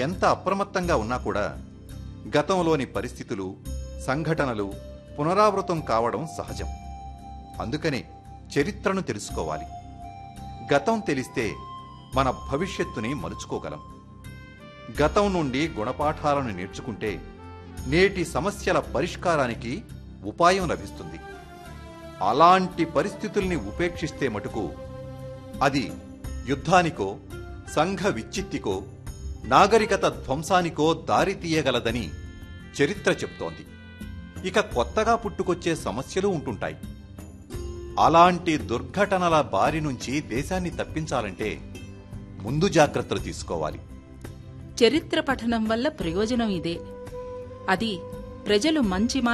ఎంత అప్రమత్తంగా ఉన్నా కూడా గతంలోని పరిస్థితులు సంఘటనలు పునరావృతం కావడం సహజం అందుకనే చరిత్రను తెలుసుకోవాలి గతం తెలిస్తే మన భవిష్యత్తుని మలుచుకోగలం గతం నుండి గుణపాఠాలను నేర్చుకుంటే నేటి సమస్యల పరిష్కారానికి ఉపాయం లభిస్తుంది అలాంటి పరిస్థితుల్ని ఉపేక్షిస్తే మటుకు అది యుద్ధానికో సంఘ విచ్చిత్తికో నాగరికత ధ్వంసానికో దారి తీయగలదని చరిత్ర చెప్తోంది ఇక కొత్తగా పుట్టుకొచ్చే సమస్యలు ఉంటుంటాయి అలాంటి దుర్ఘటనల బారి నుంచి దేశాన్ని తప్పించాలంటే ముందు జాగ్రత్తలు తీసుకోవాలి చరిత్ర పఠనం వల్ల ప్రయోజనం ఇదే అది ప్రజలు మంచి